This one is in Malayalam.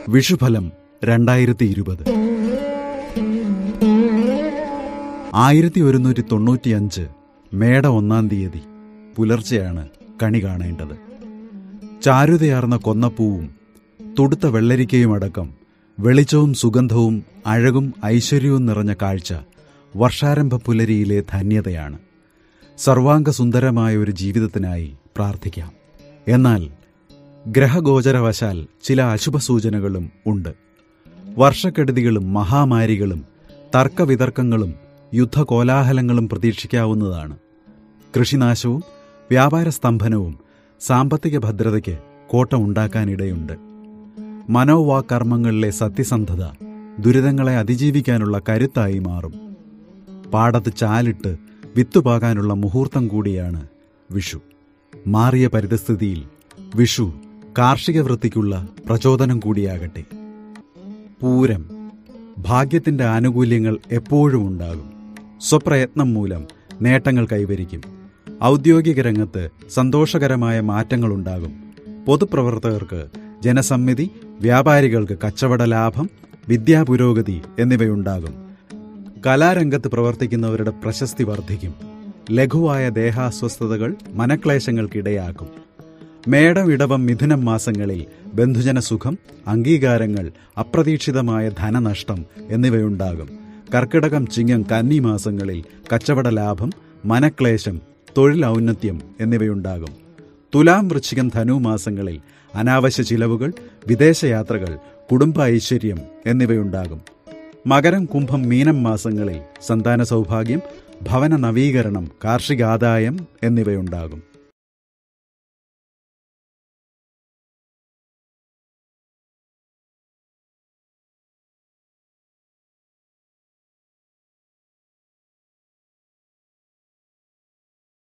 വിഷുഫലം രണ്ടായിരത്തി ഇരുപത് ആയിരത്തി ഒരുന്നൂറ്റി തൊണ്ണൂറ്റിയഞ്ച് മേട ഒന്നാം തീയതി പുലർച്ചെയാണ് കണി കാണേണ്ടത് ചാരുതയാർന്ന കൊന്നപ്പൂവും തുടുത്ത വെള്ളരിക്കയുമടക്കം വെളിച്ചവും സുഗന്ധവും അഴകും ഐശ്വര്യവും നിറഞ്ഞ കാഴ്ച വർഷാരംഭ പുലരിയിലെ ധന്യതയാണ് സർവാംഗ സുന്ദരമായ ഒരു ജീവിതത്തിനായി പ്രാർത്ഥിക്കാം എന്നാൽ ഗ്രഹഗോചരവശാൽ ചില അശുഭസൂചനകളും ഉണ്ട് വർഷക്കെടുതികളും മഹാമാരികളും തർക്കവിതർക്കങ്ങളും യുദ്ധകോലാഹലങ്ങളും പ്രതീക്ഷിക്കാവുന്നതാണ് കൃഷിനാശവും വ്യാപാര സ്തംഭനവും സാമ്പത്തിക ഭദ്രതയ്ക്ക് കോട്ടം ഉണ്ടാക്കാനിടയുണ്ട് മനോവാകർമ്മങ്ങളിലെ സത്യസന്ധത ദുരിതങ്ങളെ അതിജീവിക്കാനുള്ള കരുത്തായി മാറും പാടത്ത് ചാലിട്ട് വിത്തുപാകാനുള്ള മുഹൂർത്തം കൂടിയാണ് വിഷു മാറിയ പരിതസ്ഥിതിയിൽ വിഷു കാർഷിക വൃത്തിക്കുള്ള പ്രചോദനം കൂടിയാകട്ടെ പൂരം ഭാഗ്യത്തിന്റെ ആനുകൂല്യങ്ങൾ എപ്പോഴും ഉണ്ടാകും സ്വപ്രയത്നം മൂലം നേട്ടങ്ങൾ കൈവരിക്കും ഔദ്യോഗിക രംഗത്ത് സന്തോഷകരമായ മാറ്റങ്ങളുണ്ടാകും പൊതുപ്രവർത്തകർക്ക് ജനസമ്മിതി വ്യാപാരികൾക്ക് കച്ചവട ലാഭം വിദ്യാപുരോഗതി എന്നിവയുണ്ടാകും കലാരംഗത്ത് പ്രവർത്തിക്കുന്നവരുടെ പ്രശസ്തി വർദ്ധിക്കും ലഘുവായ ദേഹാസ്വസ്ഥതകൾ മനക്ലേശങ്ങൾക്കിടയാക്കും മേടം ഇടവം മിഥുനം മാസങ്ങളിൽ ബന്ധുജന സുഖം അംഗീകാരങ്ങൾ അപ്രതീക്ഷിതമായ ധനനഷ്ടം എന്നിവയുണ്ടാകും കർക്കിടകം ചിങ്ങം കന്നി മാസങ്ങളിൽ കച്ചവട ലാഭം മനക്ലേശം തൊഴിൽ ഔന്നത്യം എന്നിവയുണ്ടാകും തുലാം വൃശ്ചികം ധനു മാസങ്ങളിൽ അനാവശ്യ ചിലവുകൾ വിദേശയാത്രകൾ കുടുംബ ഐശ്വര്യം എന്നിവയുണ്ടാകും മകരം കുംഭം മീനം മാസങ്ങളിൽ സന്താന സൗഭാഗ്യം ഭവന നവീകരണം കാർഷികാദായം എന്നിവയുണ്ടാകും